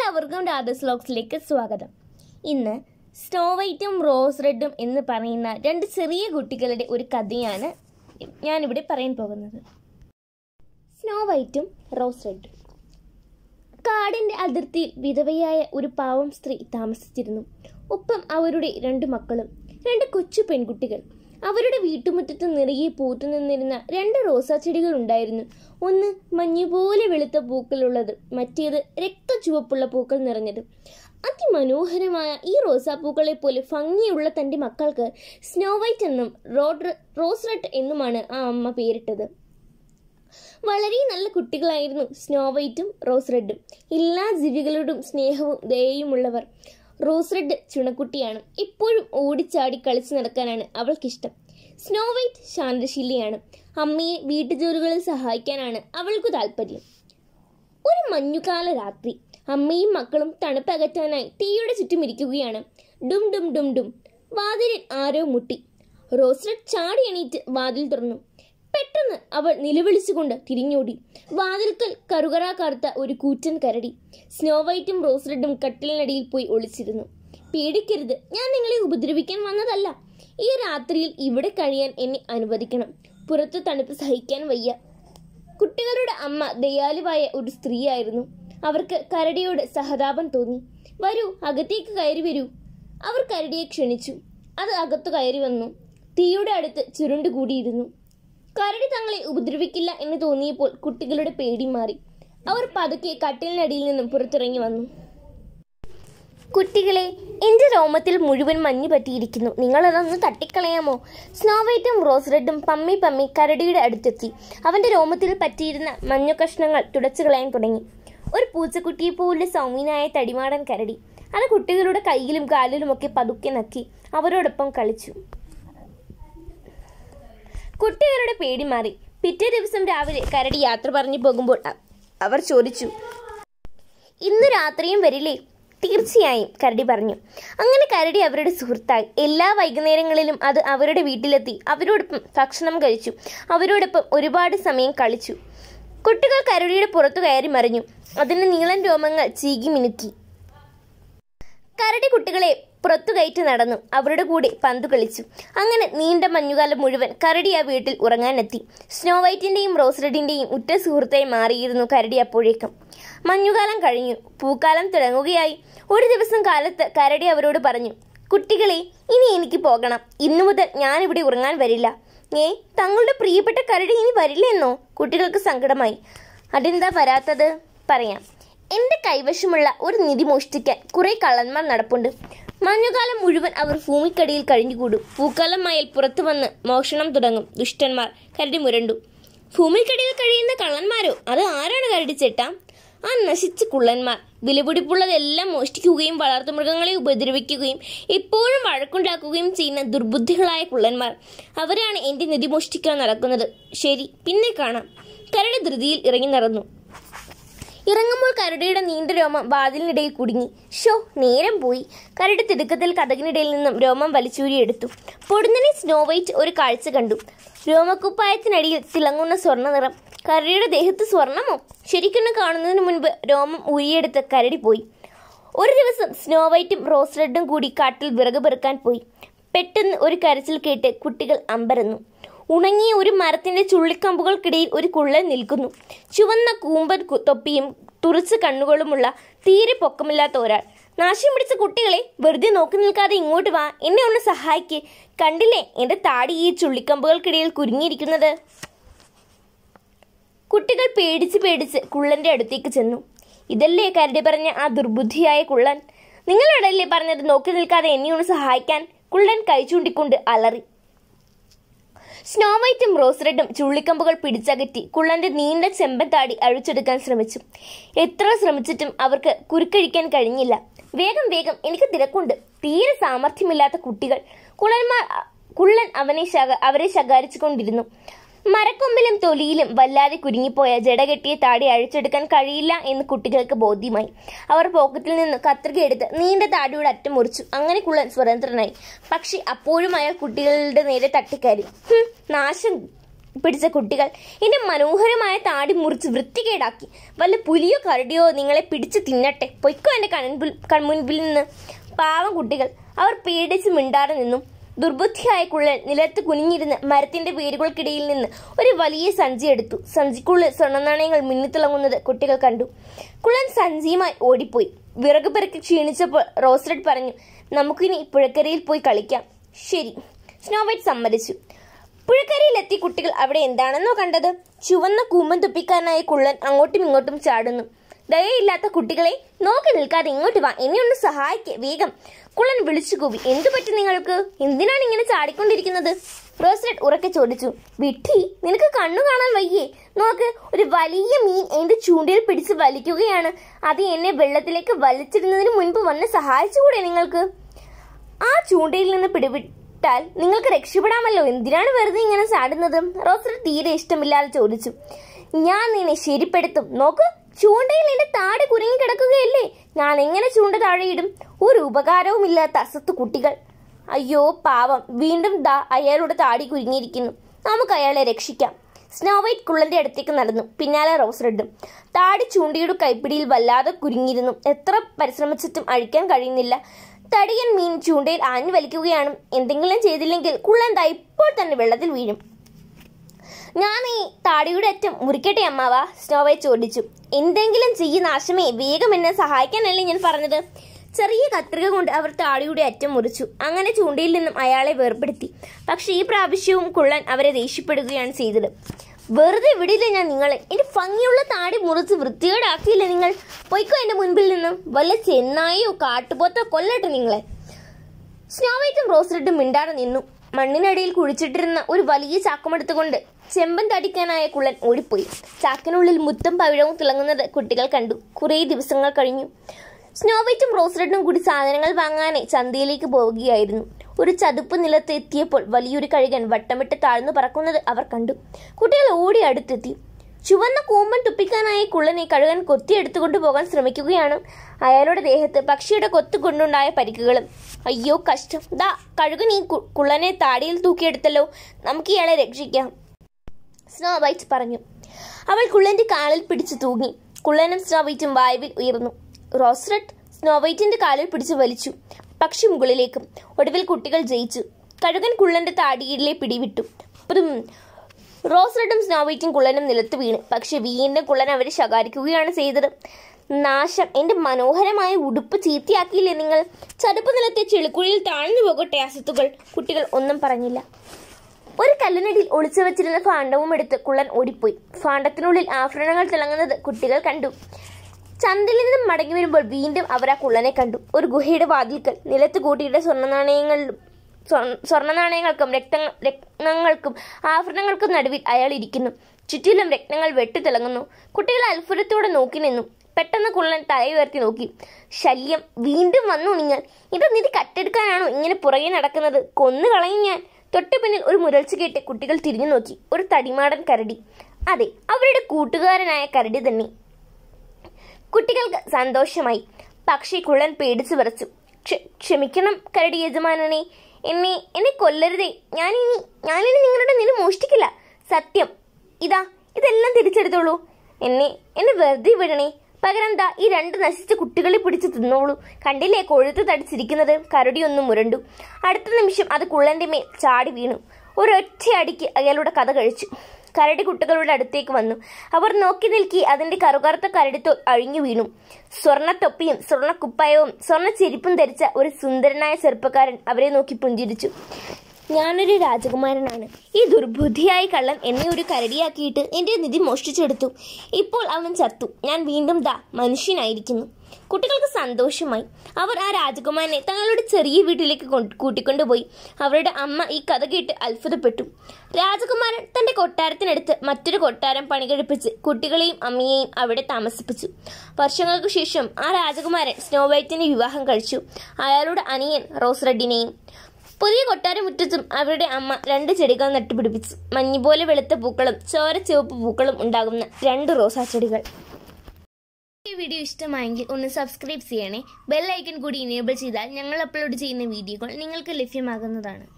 എല്ലാവർക്കും രാധസ് ലോക്സിലേക്ക് സ്വാഗതം ഇന്ന് സ്നോ വൈറ്റും റോസ് റെഡും എന്ന് പറയുന്ന രണ്ട് ചെറിയ കുട്ടികളുടെ ഒരു കഥയാണ് ഞാനിവിടെ പറയാൻ പോകുന്നത് സ്നോ വൈറ്റും റോസ് റെഡും കാടിന്റെ അതിർത്തിയിൽ വിധവയായ ഒരു പാവം സ്ത്രീ താമസിച്ചിരുന്നു ഒപ്പം അവരുടെ രണ്ട് മക്കളും രണ്ട് കൊച്ചു പെൺകുട്ടികൾ അവരുടെ വീട്ടുമുറ്റത്ത് നിറയെ പൂത്തു നിന്നിരുന്ന രണ്ട് റോസാ ചെടികൾ ഉണ്ടായിരുന്നു ഒന്ന് മഞ്ഞുപോലെ വെളുത്ത പൂക്കളുള്ളത് മറ്റേത് രക്തചുവപ്പുള്ള പൂക്കൾ നിറഞ്ഞത് അതിമനോഹരമായ ഈ റോസാപ്പൂക്കളെ പോലെ ഭംഗിയുള്ള തന്റെ മക്കൾക്ക് സ്നോ വൈറ്റ് എന്നും റോഡ് റോസ് റെഡ് എന്നുമാണ് ആ അമ്മ പേരിട്ടത് വളരെ നല്ല കുട്ടികളായിരുന്നു സ്നോ വൈറ്റും റോസ് റെഡും എല്ലാ ജീവികളോടും സ്നേഹവും ദയയുമുള്ളവർ റോസ് റെഡ് ചുണക്കുട്ടിയാണ് എപ്പോഴും ഓടിച്ചാടി കളിച്ചു നടക്കാനാണ് അവൾക്കിഷ്ടം സ്നോ വൈറ്റ് ശാന്തശീലിയാണ് അമ്മയെ വീട്ടുജോലികളിൽ സഹായിക്കാനാണ് അവൾക്കു താല്പര്യം ഒരു മഞ്ഞുകാല രാത്രി അമ്മയും മക്കളും തണുപ്പകറ്റാനായി തീയുടെ ചുറ്റും ഇരിക്കുകയാണ് ഡും ഡും ഡും ഡും വാതിലിൽ ആരോ മുട്ടി റോസ്ലറ്റ് ചാടി എണീറ്റ് വാതിൽ തുറന്നു പെട്ടെന്ന് അവൾ നിലവിളിച്ചുകൊണ്ട് തിരിഞ്ഞോടി വാതിൽക്കൽ കറുകറ കറുത്ത ഒരു കൂറ്റൻ കരടി സ്നോ വൈറ്റും റോസ് റെഡും കട്ടിലിനടിയിൽ പോയി ഒളിച്ചിരുന്നു പേടിക്കരുത് ഞാൻ നിങ്ങളെ ഉപദ്രവിക്കാൻ വന്നതല്ല ഈ രാത്രിയിൽ ഇവിടെ കഴിയാൻ എന്നെ അനുവദിക്കണം പുറത്ത് തണുപ്പ് സഹിക്കാൻ വയ്യ കുട്ടികളുടെ അമ്മ ദയാലുവായ ഒരു സ്ത്രീയായിരുന്നു അവർക്ക് കരടിയോട് സഹതാപം തോന്നി വരൂ അകത്തേക്ക് കയറി വരൂ അവർ കരടിയെ ക്ഷണിച്ചു അത് അകത്തു കയറി വന്നു തീയുടെ അടുത്ത് ചുരുണ്ടുകൂടിയിരുന്നു കരടി തങ്ങളെ ഉപദ്രവിക്കില്ല എന്ന് തോന്നിയപ്പോൾ കുട്ടികളുടെ പേടി മാറി അവർ പതുക്കെ കട്ടിലിനടിയിൽ നിന്നും പുറത്തിറങ്ങി വന്നു കുട്ടികളെ എന്റെ രോമത്തിൽ മുഴുവൻ മഞ്ഞ് പറ്റിയിരിക്കുന്നു നിങ്ങളതൊന്ന് തട്ടിക്കളയാമോ സ്നോ വൈറ്റും റോസ് റെഡും പമ്മി പമ്മി കരടിയുടെ അടുത്തെത്തി അവന്റെ രോമത്തിൽ പറ്റിയിരുന്ന മഞ്ഞു കഷ്ണങ്ങൾ തുടച്ചു കളയാൻ തുടങ്ങി ഒരു പൂച്ചക്കുട്ടിയെ പോലെ സൗമ്യനായ തടിമാടൻ കരടി അത് കുട്ടികളുടെ കയ്യിലും കാലിലുമൊക്കെ പതുക്കെ നക്കി അവരോടൊപ്പം കളിച്ചു കുട്ടികളുടെ പേടി മാറി പിറ്റേ ദിവസം രാവിലെ കരടി യാത്ര പറഞ്ഞു പോകുമ്പോൾ അ- അവർ ചോദിച്ചു ഇന്ന് രാത്രിയും വരില്ലേ തീർച്ചയായും കരടി പറഞ്ഞു അങ്ങനെ കരടി അവരുടെ സുഹൃത്തായി എല്ലാ വൈകുന്നേരങ്ങളിലും അത് അവരുടെ വീട്ടിലെത്തി അവരോടൊപ്പം ഭക്ഷണം കഴിച്ചു അവരോടൊപ്പം ഒരുപാട് സമയം കളിച്ചു കുട്ടികൾ കരടിയുടെ പുറത്തു കയറി മറിഞ്ഞു അതിന് നീളൻ രോമങ്ങൾ ചീകി മിനുക്കി കരടി കുട്ടികളെ പുറത്തു കയറ്റി നടന്നു അവരുടെ കൂടെ പന്തു കളിച്ചു അങ്ങനെ നീണ്ട മഞ്ഞുകാലം മുഴുവൻ കരടി ആ വീട്ടിൽ ഉറങ്ങാനെത്തി സ്നോ വൈറ്റിന്റെയും റോസ് റെഡിന്റെയും ഉറ്റ സുഹൃത്തായി മാറിയിരുന്നു കരടി അപ്പോഴേക്കും മഞ്ഞുകാലം കഴിഞ്ഞു പൂക്കാലം തുടങ്ങുകയായി ഒരു ദിവസം കാലത്ത് കരടി അവരോട് പറഞ്ഞു കുട്ടികളെ ഇനി എനിക്ക് പോകണം ഇന്നു മുതൽ ഞാനിവിടെ ഉറങ്ങാൻ വരില്ല ഏ തങ്ങളുടെ പ്രിയപ്പെട്ട കരടി ഇനി വരില്ലെന്നോ കുട്ടികൾക്ക് സങ്കടമായി അതെന്താ വരാത്തത് പറയാം എന്റെ കൈവശമുള്ള ഒരു നിധി മോഷ്ടിക്കാൻ കുറെ കള്ളന്മാർ നടപ്പുണ്ട് മഞ്ഞുകാലം മുഴുവൻ അവർ ഭൂമിക്കടിയിൽ കഴിഞ്ഞുകൂടും പൂക്കാലമായാൽ പുറത്തു വന്ന് മോഷണം തുടങ്ങും ദുഷ്ടന്മാർ കരടി മുരണ്ടു ഭൂമിക്കടിയിൽ കഴിയുന്ന കള്ളന്മാരോ അത് ആരാണ് കരടി ചേട്ടാ ആ നശിച്ച കുള്ളന്മാർ വിലപിടിപ്പുള്ളതെല്ലാം മോഷ്ടിക്കുകയും വളർത്തുമൃഗങ്ങളെ ഉപദ്രവിക്കുകയും എപ്പോഴും വഴക്കുണ്ടാക്കുകയും ചെയ്യുന്ന ദുർബുദ്ധികളായ കുള്ളന്മാർ അവരാണ് എന്റെ നിധി മോഷ്ടിക്കാൻ നടക്കുന്നത് ശരി പിന്നെ കാണാം കരടി ധൃതിയിൽ ഇറങ്ങി നടന്നു ഇറങ്ങുമ്പോൾ കരടിയുടെ നീണ്ട രോമം വാതിലിനിടയിൽ കുടുങ്ങി ഷോ നേരം പോയി കരടി തിടുക്കത്തിൽ കഥകിനിടയിൽ നിന്നും രോമം വലിച്ചൂരിയെടുത്തു പൊടുന്നനെ സ്നോ വൈറ്റ് ഒരു കാഴ്ച കണ്ടു രോമക്കുപ്പായത്തിനടിയിൽ തിളങ്ങുന്ന സ്വർണ്ണ നിറം കരടിയുടെ ദേഹത്ത് സ്വർണമോ ശരിക്കും കാണുന്നതിന് മുൻപ് രോമം ഊരിയെടുത്ത് കരടി പോയി ഒരു ദിവസം സ്നോ വൈറ്റും റോസ് റെഡും കൂടി കാട്ടിൽ വിറക് പെറുക്കാൻ പോയി പെട്ടെന്ന് ഒരു കരച്ചിൽ കേട്ട് കുട്ടികൾ അമ്പരന്നു ഉണങ്ങിയ ഒരു മരത്തിന്റെ ചുള്ളിക്കമ്പുകൾക്കിടയിൽ ഒരു കുള്ളൻ നിൽക്കുന്നു ചുവന്ന കൂമ്പൻ കു- തൊപ്പിയും തുറച്ച കണ്ണുകളുമുള്ള തീരെ പൊക്കമില്ലാത്ത ഒരാൾ നാശം പിടിച്ച കുട്ടികളെ വെറുതെ നോക്കി നിൽക്കാതെ ഇങ്ങോട്ട് വാ എന്നെ ഒന്ന് സഹായിക്ക് കണ്ടില്ലേ എന്റെ താടി ഈ ചുള്ളിക്കമ്പുകൾക്കിടയിൽ കുരുങ്ങിയിരിക്കുന്നത് കുട്ടികൾ പേടിച്ച് പേടിച്ച് കുള്ളന്റെ അടുത്തേക്ക് ചെന്നു ഇതല്ലേ കരടി പറഞ്ഞ ആ ദുർബുദ്ധിയായ കുള്ളൻ നിങ്ങളോടല്ലേ പറഞ്ഞത് നോക്കി നിൽക്കാതെ എന്നെ ഒന്ന് സഹായിക്കാൻ കുള്ളൻ കൈ ചൂണ്ടിക്കൊണ്ട് അലറി സ്നോ വൈറ്റും റോസ് റെഡും ചുള്ളിക്കമ്പുകൾ പിടിച്ചകറ്റി കുള്ളന്റെ നീണ്ട ചെമ്പൻ താടി അഴിച്ചെടുക്കാൻ ശ്രമിച്ചു എത്ര ശ്രമിച്ചിട്ടും അവർക്ക് കുരുക്കഴിക്കാൻ കഴിഞ്ഞില്ല വേഗം വേഗം എനിക്ക് തിരക്കുണ്ട് തീരെ സാമർഥ്യമില്ലാത്ത കുട്ടികൾ കുള്ളന്മാർ കുള്ളൻ അവനെ ശക അവരെ ശകാരിച്ചുകൊണ്ടിരുന്നു മരക്കൊമ്പിലും തൊലിയിലും വല്ലാതെ കുരുങ്ങിപ്പോയ ജടകെട്ടിയ താടി അഴിച്ചെടുക്കാൻ കഴിയില്ല എന്ന് കുട്ടികൾക്ക് ബോധ്യമായി അവർ പോക്കറ്റിൽ നിന്ന് കത്രിക എടുത്ത് നീണ്ട താടിയുടെ അറ്റം മുറിച്ചു അങ്ങനെ കുള്ളൻ സ്വതന്ത്രനായി പക്ഷെ അപ്പോഴും അയാൾ കുട്ടികളുടെ നേരെ തട്ടിക്കയറി "ഹും, നാശം പിടിച്ച കുട്ടികൾ എന്റെ മനോഹരമായ താടി മുറിച്ച് വൃത്തികേടാക്കി വല്ല പുലിയോ കരടിയോ നിങ്ങളെ പിടിച്ച് തിന്നട്ടെ പൊയ്ക്കോ എന്റെ കൺമുൻപിൽ കൺമുൻപിൽ നിന്ന് പാവം കുട്ടികൾ അവർ പേടിച്ച് മിണ്ടാതെ നിന്നു ദുർബുദ്ധിയായ കുള്ളൻ നിലത്ത് കുനിഞ്ഞിരുന്ന് മരത്തിന്റെ വേരുകൾക്കിടയിൽ നിന്ന് ഒരു വലിയ സഞ്ചി എടുത്തു സഞ്ചിക്കുള്ളിൽ സ്വർണ്ണനാണയങ്ങൾ മിന്നിത്തിളങ്ങുന്നത് കുട്ടികൾ കണ്ടു കുള്ളൻ സഞ്ചിയുമായി ഓടിപ്പോയി വിറക് പെറുക്കി ക്ഷീണിച്ചപ്പോൾ റോസ്ലഡ് പറഞ്ഞു നമുക്കിനി പുഴക്കരയിൽ പോയി കളിക്കാം ശരി സ്നോവൈറ്റ് സമ്മതിച്ചു പുഴക്കരയിലെത്തി കുട്ടികൾ അവിടെ എന്താണെന്നോ കണ്ടത് ചുവന്ന കൂമ്പൻ തുപ്പിക്കാരനായ കുള്ളൻ അങ്ങോട്ടും ഇങ്ങോട്ടും ചാടുന്നു ദയയില്ലാത്ത കുട്ടികളെ നോക്കി നിൽക്കാതെ ഇങ്ങോട്ട് വാ എന്നെ ഒന്ന് സഹായിക്ക് വേഗം കുള്ളൻ വിളിച്ചു കൂവി എന്തു പറ്റി നിങ്ങൾക്ക് എന്തിനാണ് ഇങ്ങനെ ചാടിക്കൊണ്ടിരിക്കുന്നത് റോസ്ലെറ്റ് ഉറക്കെ ചോദിച്ചു വിട്ടി നിനക്ക് കണ്ണു കാണാൻ വയ്യേ നോക്ക് ഒരു വലിയ മീൻ എന്റെ ചൂണ്ടയിൽ പിടിച്ച് വലിക്കുകയാണ് അത് എന്നെ വെള്ളത്തിലേക്ക് വലിച്ചിടുന്നതിന് മുൻപ് വന്ന് സഹായിച്ചുകൂടെ നിങ്ങൾക്ക് ആ ചൂണ്ടയിൽ നിന്ന് പിടിവിട്ടാൽ നിങ്ങൾക്ക് രക്ഷപ്പെടാമല്ലോ എന്തിനാണ് വെറുതെ ഇങ്ങനെ ചാടുന്നത് റോസർ തീരെ ഇഷ്ടമില്ലാതെ ചോദിച്ചു ഞാൻ നിന്നെ ശരിപ്പെടുത്തും നോക്ക് ചൂണ്ടയിൽ എന്റെ താടി കുരുങ്ങി കിടക്കുകയല്ലേ ഞാൻ എങ്ങനെ ചൂണ്ട താഴെയിടും ഒരു ഉപകാരവുമില്ലാത്ത അസത്ത് കുട്ടികൾ അയ്യോ പാവം വീണ്ടും ദാ അയാളുടെ താടി കുരുങ്ങിയിരിക്കുന്നു നമുക്ക് അയാളെ രക്ഷിക്കാം സ്നോവൈറ്റ് കുള്ളന്റെ അടുത്തേക്ക് നടന്നു പിന്നാലെ റോസ് റെഡും താടി ചൂണ്ടയുടെ കൈപ്പിടിയിൽ വല്ലാതെ കുരുങ്ങിയിരുന്നു എത്ര പരിശ്രമിച്ചിട്ടും അഴിക്കാൻ കഴിയുന്നില്ല തടിയൻ മീൻ ചൂണ്ടയിൽ ആഞ്ഞു വലിക്കുകയാണ് എന്തെങ്കിലും ചെയ്തില്ലെങ്കിൽ കുള്ളൻ ദാ ഇപ്പോൾ തന്നെ വെള്ളത്തിൽ വീഴും ഞാൻ ഈ താടിയുടെ അറ്റം മുറിക്കട്ടെ അമ്മാവ സ്നോവൈ ചോദിച്ചു എന്തെങ്കിലും ചെയ്യ നാശമേ വേഗം എന്നെ സഹായിക്കാനല്ലേ ഞാൻ പറഞ്ഞത് ചെറിയ കത്രിക കൊണ്ട് അവർ താടിയുടെ അറ്റം മുറിച്ചു അങ്ങനെ ചൂണ്ടയിൽ നിന്നും അയാളെ വേർപെടുത്തി പക്ഷെ ഈ പ്രാവശ്യവും കുള്ളൻ അവരെ ദേഷ്യപ്പെടുകയാണ് ചെയ്തത് വെറുതെ വിടില്ല ഞാൻ നിങ്ങളെ എന്റെ ഭംഗിയുള്ള താടി മുറിച്ച് വൃത്തികേടാക്കിയില്ല നിങ്ങൾ പൊയ്ക്കോ എന്റെ മുൻപിൽ നിന്നും വല്ല ചെന്നായോ കാട്ടുപോത്തോ കൊല്ലട്ടെ നിങ്ങളെ സ്നോവൈറ്റും റോസ്റെഡും മിണ്ടാതെ നിന്നു മണ്ണിനടിയിൽ കുഴിച്ചിട്ടിരുന്ന ഒരു വലിയ ചാക്കുമെടുത്തുകൊണ്ട് ചെമ്പൻ തടിക്കാനായ കുള്ളൻ ഓടിപ്പോയി ചാക്കിനുള്ളിൽ മുത്തും പവിഴവും തിളങ്ങുന്നത് കുട്ടികൾ കണ്ടു കുറേ ദിവസങ്ങൾ കഴിഞ്ഞു സ്നോവൈറ്റും റോസ്റെഡും കൂടി സാധനങ്ങൾ വാങ്ങാനായി ചന്തയിലേക്ക് പോവുകയായിരുന്നു ഒരു ചതുപ്പ് നിലത്ത് എത്തിയപ്പോൾ വലിയൊരു കഴുകൻ വട്ടമിട്ട് താഴ്ന്നു പറക്കുന്നത് അവർ കണ്ടു കുട്ടികൾ ഓടി അടുത്തെത്തി ചുവന്ന കൂമ്പൻ തുപ്പിക്കാനായി കുള്ളനെ കഴുകൻ കൊത്തിയെടുത്തുകൊണ്ട് പോകാൻ ശ്രമിക്കുകയാണ് അയാളുടെ ദേഹത്ത് പക്ഷിയുടെ കൊത്തു കൊണ്ടുണ്ടായ പരിക്കുകളും അയ്യോ കഷ്ടം ദാ കഴുകൻ ഈ കു- കുള്ളനെ താടിയിൽ തൂക്കിയെടുത്തല്ലോ നമുക്ക് ഇയാളെ രക്ഷിക്കാം സ്നോ വൈറ്റ് പറഞ്ഞു അവൾ കുള്ളന്റെ കാലിൽ പിടിച്ചു തൂങ്ങി കുള്ളനും സ്നോ വൈറ്റും വായുവിൽ ഉയർന്നു റോസ്റട്ട് സ്നോ വൈറ്റിന്റെ കാലിൽ പിടിച്ചു വലിച്ചു പക്ഷി മുകളിലേക്കും ഒടുവിൽ കുട്ടികൾ ജയിച്ചു കഴുകൻ കുള്ളന്റെ താടിയിലെ പിടിവിട്ടു പുതും റോസ്റട്ടും സ്നോ വൈറ്റും കുള്ളനും നിലത്ത് വീണു പക്ഷെ വീണ്ടും കുള്ളൻ അവരെ ശകാരിക്കുകയാണ് ചെയ്തത് നാശം എന്റെ മനോഹരമായ ഉടുപ്പ് ചീത്തയാക്കിയില്ലേ നിങ്ങൾ ചതുപ്പ് നിലത്തെ ചെളിക്കുഴിയിൽ താഴ്ന്നു പോകട്ടെ അസത്തുകൾ കുട്ടികൾ ഒന്നും പറഞ്ഞില്ല ഒരു കല്ലിനടിയിൽ ഒളിച്ചു വെച്ചിരുന്ന ഫാണ്ടവും എടുത്ത് കുള്ളൻ ഓടിപ്പോയി ഫാണ്ടത്തിനുള്ളിൽ ആഭരണങ്ങൾ തിളങ്ങുന്നത് കുട്ടികൾ കണ്ടു ചന്തയിൽ നിന്നും മടങ്ങി വരുമ്പോൾ വീണ്ടും അവർ ആ കുള്ളനെ കണ്ടു ഒരു ഗുഹയുടെ വാതിൽക്കൽ നിലത്ത് കൂട്ടിയിട്ട സ്വർണ്ണ നാണയങ്ങളിലും സ്വർ- സ്വർണ്ണ നാണയങ്ങൾക്കും രക്ത രത്നങ്ങൾക്കും ആഭരണങ്ങൾക്കും നടുവിൽ അയാൾ ഇരിക്കുന്നു ചുറ്റിലും രത്നങ്ങൾ വെട്ടിത്തിളങ്ങുന്നു കുട്ടികൾ അത്ഭുതത്തോടെ നോക്കി നിന്നു പെട്ടെന്ന് കുള്ളൻ തലയുയർത്തി നോക്കി ശല്യം വീണ്ടും വന്നു നിങ്ങൾ ഇത് നിധി കട്ടെടുക്കാനാണോ ഇങ്ങനെ പുറകെ നടക്കുന്നത് കൊന്നു കളയും ഞാൻ തൊട്ടു പിന്നിൽ ഒരു മുരൾച്ച കേട്ട് കുട്ടികൾ തിരിഞ്ഞു നോക്കി ഒരു തടിമാടൻ കരടി അതെ അവരുടെ കൂട്ടുകാരനായ കരടി തന്നെ കുട്ടികൾക്ക് സന്തോഷമായി പക്ഷേ കുള്ളൻ പേടിച്ചു വിറച്ചു "ക്ഷ- ക്ഷമിക്കണം കരടി യജമാനനെ എന്നെ എന്നെ കൊല്ലരുതേ ഞാനിനി ഞാനിനി നിങ്ങളുടെ നില മോഷ്ടിക്കില്ല സത്യം ഇതാ ഇതെല്ലാം തിരിച്ചെടുത്തോളൂ എന്നെ എന്നെ വെറുതെ വിടണേ പകരം ദാ ഈ രണ്ട് നശിച്ച കുട്ടികളെ പിടിച്ച് തിന്നോളൂ കണ്ടില്ലേ കൊഴുത്ത് തടിച്ചിരിക്കുന്നത് കരടിയൊന്നും മുരണ്ടു അടുത്ത നിമിഷം അത് കുള്ളന്റെ മേൽ ചാടി വീണു ഒരൊറ്റ അടിക്ക് അയാളുടെ കഥ കഴിച്ചു കരടി കുട്ടികളുടെ അടുത്തേക്ക് വന്നു അവർ നോക്കി നിൽക്കി അതിന്റെ കറുകറുത്ത കരടിത്തോൽ അഴിഞ്ഞു വീണു സ്വർണ്ണ തൊപ്പിയും സ്വർണ്ണ കുപ്പായവും സ്വർണ്ണ ചെരുപ്പും ധരിച്ച ഒരു സുന്ദരനായ ചെറുപ്പക്കാരൻ അവരെ നോക്കി പുഞ്ചിരിച്ചു ഞാനൊരു രാജകുമാരനാണ് ഈ ദുർബുദ്ധിയായ കള്ളൻ എന്നെ ഒരു കരടിയാക്കിയിട്ട് എന്റെ നിധി മോഷ്ടിച്ചെടുത്തു ഇപ്പോൾ അവൻ ചത്തു ഞാൻ വീണ്ടും ദാ മനുഷ്യനായിരിക്കുന്നു കുട്ടികൾക്ക് സന്തോഷമായി അവർ ആ രാജകുമാരനെ തങ്ങളുടെ ചെറിയ വീട്ടിലേക്ക് കൊണ്ട് കൂട്ടിക്കൊണ്ടുപോയി അവരുടെ അമ്മ ഈ കഥ കേട്ട് അത്ഭുതപ്പെട്ടു രാജകുമാരൻ തന്റെ കൊട്ടാരത്തിനടുത്ത് മറ്റൊരു കൊട്ടാരം പണികഴിപ്പിച്ച് കുട്ടികളെയും അമ്മയെയും അവിടെ താമസിപ്പിച്ചു വർഷങ്ങൾക്ക് ശേഷം ആ രാജകുമാരൻ സ്നോ വൈറ്റിനെ വിവാഹം കഴിച്ചു അയാളുടെ അനിയൻ റോസ് റെഡിനെയും പുതിയ കൊട്ടാരമുറ്റത്തും അവരുടെ അമ്മ രണ്ട് ചെടികൾ നട്ടുപിടിപ്പിച്ചു മഞ്ഞുപോലെ വെളുത്ത പൂക്കളും ചോര ചുവപ്പ് പൂക്കളും ഉണ്ടാകുന്ന രണ്ട് റോസാ ചെടികൾ ഈ വീഡിയോ ഇഷ്ടമായെങ്കിൽ ഒന്ന് സബ്സ്ക്രൈബ് ചെയ്യണേ ബെൽ ഐക്കൺ കൂടി ഇനേബിൾ ചെയ്താൽ ഞങ്ങൾ അപ്ലോഡ് ചെയ്യുന്ന വീഡിയോകൾ നിങ്ങൾക്ക് ലഭ്യമാകുന്നതാണ്